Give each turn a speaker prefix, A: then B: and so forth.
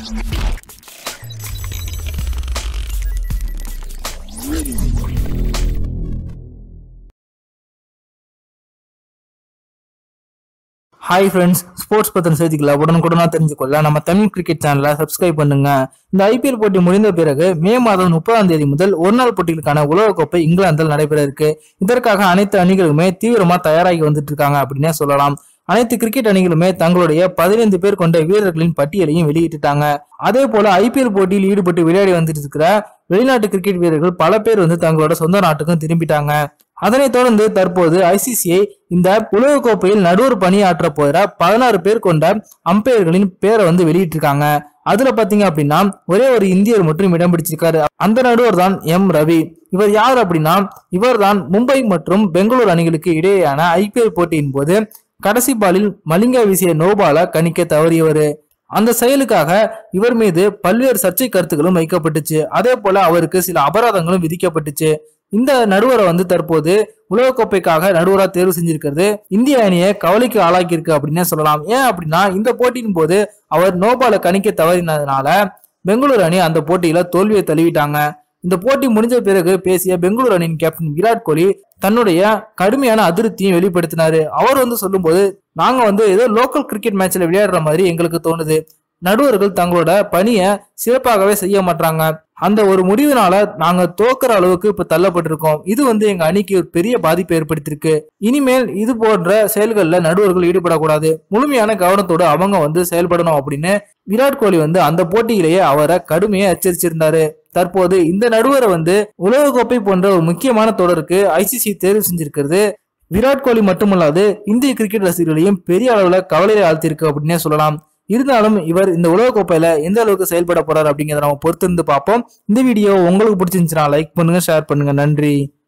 A: hi friends sports பத்தின செய்திகளை உடனுக்குடனா தெரிஞ்சுக்கொள்ள நம்ம தமிழ் கிரிக்கெட் சேனலை சப்ஸ்கிரைப் பண்ணுங்க இந்த ஐபிஎல் போட்டி முடிந்த பிறகு மே மாதம் முப்பதாம் தேதி முதல் ஒரு நாள் போட்டிகளுக்கான உலகக்கோப்பை இங்கிலாந்தில் நடைபெற இருக்கு இதற்காக அனைத்து அணிகளுமே தீவிரமா தயாராகி வந்துட்டு இருக்காங்க அப்படின்னே சொல்லலாம் அனைத்து கிரிக்கெட் அணிகளுமே தங்களுடைய பதினைந்து பேர் கொண்ட வீரர்களின் பட்டியலையும் வெளியிட்டுட்டாங்க அதே போல ஐபிஎல் போட்டியில் ஈடுபட்டு விளையாடி வந்துட்டு இருக்கிற வெளிநாட்டு கிரிக்கெட் வீரர்கள் பல பேர் வந்து தங்களோட சொந்த நாட்டுக்கும் திரும்பிட்டாங்க அதனைத் தொடர்ந்து தற்போது ஐசிசிஐ இந்த உலகக்கோப்பையில் நடுவர் பணியாற்ற போகிற பதினாறு பேர் கொண்ட அம்பையர்களின் பேரை வந்து வெளியிட்டிருக்காங்க அதுல பாத்தீங்க அப்படின்னா ஒரே ஒரு இந்தியர் மட்டும் இடம் பிடிச்சிருக்காரு அந்த நடுவர் தான் எம் ரவி இவர் யார் அப்படின்னா இவர் தான் மும்பை மற்றும் பெங்களூர் அணிகளுக்கு இடையேயான ஐபிஎல் போட்டியின் போது கடைசி பாலில் மலிங்கா வீசிய நோபால கணிக்க தவறியவர் அந்த செயலுக்காக இவர் மீது பல்வேறு சர்ச்சை கருத்துக்களும் வைக்கப்பட்டுச்சு அதே போல அவருக்கு சில அபராதங்களும் விதிக்கப்பட்டுச்சு இந்த நடுவரை வந்து தற்போது உலகக்கோப்பைக்காக நடுவரா தேர்வு செஞ்சிருக்கிறது இந்திய அணியை கவலைக்கு ஆளாக்கியிருக்கு அப்படின்னே சொல்லலாம் ஏன் அப்படின்னா இந்த போட்டியின் போது அவர் நோபால கணிக்க தவறினதுனால பெங்களூரு அணி அந்த போட்டியில தோல்வியை தழுவிட்டாங்க இந்த போட்டி முடிஞ்ச பிறகு பேசிய பெங்களூரு அணியின் கேப்டன் விராட் கோலி தன்னுடைய கடுமையான அதிருப்தியும் வெளிப்படுத்தினாரு அவர் வந்து சொல்லும்போது நாங்க வந்து ஏதோ லோக்கல் கிரிக்கெட் மேட்ச்ல விளையாடுற மாதிரி எங்களுக்கு தோணுது நடுவர்கள் தங்களோட பணியை சிறப்பாகவே செய்ய மாட்டாங்க அந்த ஒரு முடிவினால நாங்க தோக்குற அளவுக்கு இப்ப தள்ளப்பட்டிருக்கோம் இது வந்து எங்க அணிக்கு ஒரு பெரிய பாதிப்பை ஏற்படுத்தியிருக்கு இனிமேல் இது போன்ற செயல்கள்ல நடுவர்கள் ஈடுபடக்கூடாது முழுமையான கவனத்தோடு அவங்க வந்து செயல்படணும் அப்படின்னு விராட் கோலி வந்து அந்த போட்டியிலேயே அவரை கடுமையா எச்சரிச்சிருந்தாரு தற்போது இந்த நடுவரை வந்து உலகக்கோப்பை போன்ற ஒரு முக்கியமான தொடருக்கு ஐசிசி தேர்வு செஞ்சிருக்கிறது விராட் கோலி மட்டுமல்லாது இந்திய கிரிக்கெட் ரசிகர்களையும் பெரிய அளவுல கவலையை ஆழ்த்திருக்கு அப்படின்னே சொல்லலாம் இருந்தாலும் இவர் இந்த உலகக்கோப்பையில எந்த அளவுக்கு செயல்பட போறாரு அப்படிங்கிறத நம்ம பொறுத்திருந்து பார்ப்போம் இந்த வீடியோ உங்களுக்கு பிடிச்சிருந்துச்சுன்னா லைக் பண்ணுங்க ஷேர் பண்ணுங்க நன்றி